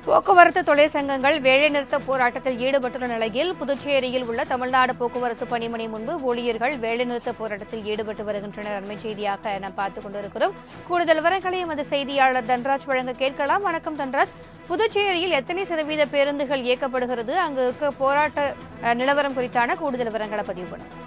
போக்குவரத்து தொழிற்சங்கங்கள் வேலைநிறுத்த போராட்டத்தில் ஈடுபட்டுள்ள நிலையில் புதுச்சேரியில் உள்ள தமிழ்நாடு போக்குவரத்து பணிமனை முன்பு ஊழியர்கள் வேலைநிறுத்த போராட்டத்தில் ஈடுபட்டு வருகின்றனர் அண்மை செய்தியாக நாம் பார்த்துக் கொண்டிருக்கிறோம் கூடுதல் விவரங்களை எமது செய்தியாளர் தன்ராஜ் வழங்க கேட்கலாம் வணக்கம் தன்ராஜ் புதுச்சேரியில் எத்தனை சதவீத பேருந்துகள் இயக்கப்படுகிறது அங்கு இருக்க போராட்ட அஹ், நிலவரம் குறித்தான கூடுதல் விவரங்களை பதிவு பண்ணுங்க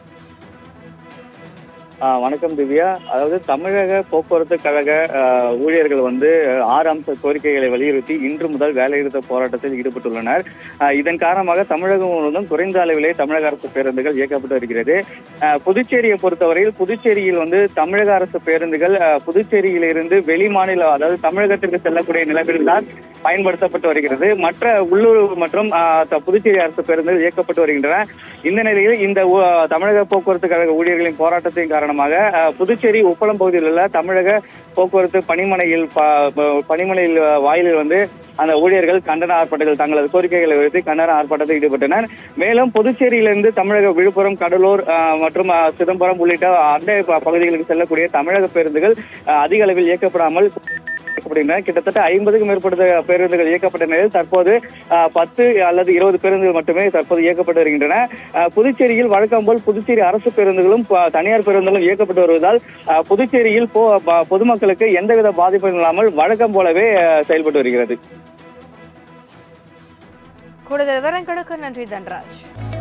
ஆ, வணக்கம் திவ்யா அதாவது தமிழக போக்குவரத்து கழக ஆ, ஊழியர்கள் வந்து ஆறு அம்ச கோரிக்கைகளை வலியுறுத்தி இன்று முதல் வேலைநிறுத்த போராட்டத்தில் ஈடுபட்டுள்ளனர் ஆ, இதன் காரணமாக தமிழகம் முழுவதும் குறைந்த அளவிலே தமிழக அரசு பேருந்துகள் இயக்கப்பட்டு வருகிறது ஆ, புதுச்சேரியை பொறுத்தவரையில் புதுச்சேரியில் வந்து தமிழக அரசு பேருந்துகள் ஆ, புதுச்சேரியிலிருந்து வெளி மாநில அதாவது தமிழகத்திற்கு செல்லக்கூடிய நிலையில் தான் பயன்படுத்தப்பட்டு வருகிறது மற்ற உள்ளூர் மற்றும் ஆ, த- புதுச்சேரி அரசு பேருந்துகள் இயக்கப்பட்டு வருகின்றன இந்த நிலையில் இந்த ஊ- தமிழக போக்குவரத்து கழக ஊழியர்களின் போராட்டத்தின் காரணமாக அஹ், புதுச்சேரி உப்பளம் பகுதியில் உள்ள தமிழக போக்குவரத்து பணிமனையில் ப- ப- பணிமனையில் அஹ், வாயிலில் வந்து அந்த ஊழியர்கள் கண்டன ஆர்ப்பாட்டத்தில் தங்களது கோரிக்கைகளை வைத்து கண்டன ஆர்ப்பாட்டத்தில் ஈடுபட்டனர் மேலும் புதுச்சேரியிலிருந்து தமிழக விழுப்புரம் கடலூர் அஹ், மற்றும் அஹ், சிதம்பரம் உள்ளிட்ட அண்டை ப- பகுதிகளுக்கு செல்லக்கூடிய தமிழக பேருந்துகள் அஹ், அதிக அளவில் இயக்கப்படாமல் இயக்கப்படுகின்றன கிட்டத்தட்ட ஐம்பதுக்கும் மேற்பட்ட பேருந்துகள் இயக்கப்பட்ட நிலையில் தற்போது அஹ், பத்து அல்லது இருபது பேருந்துகள் மட்டுமே தற்போது இயக்கப்பட்டு வருகின்றன அஹ், புதுச்சேரியில் வழக்கம் போல் புதுச்சேரி அரசு பேருந்துகளும் ப- தனியார் பேருந்துகளும் இயக்கப்பட்டு வருவதால் அஹ், புதுச்சேரியில் பொ- ப- பொதுமக்களுக்கு எந்தவித பாதிப்பும் இல்லாமல் வழக்கம் போலவே அஹ், செயல்பட்டு வருகிறது கூடுதல் விவரங்களுக்கு நன்றி தன்ராஜ்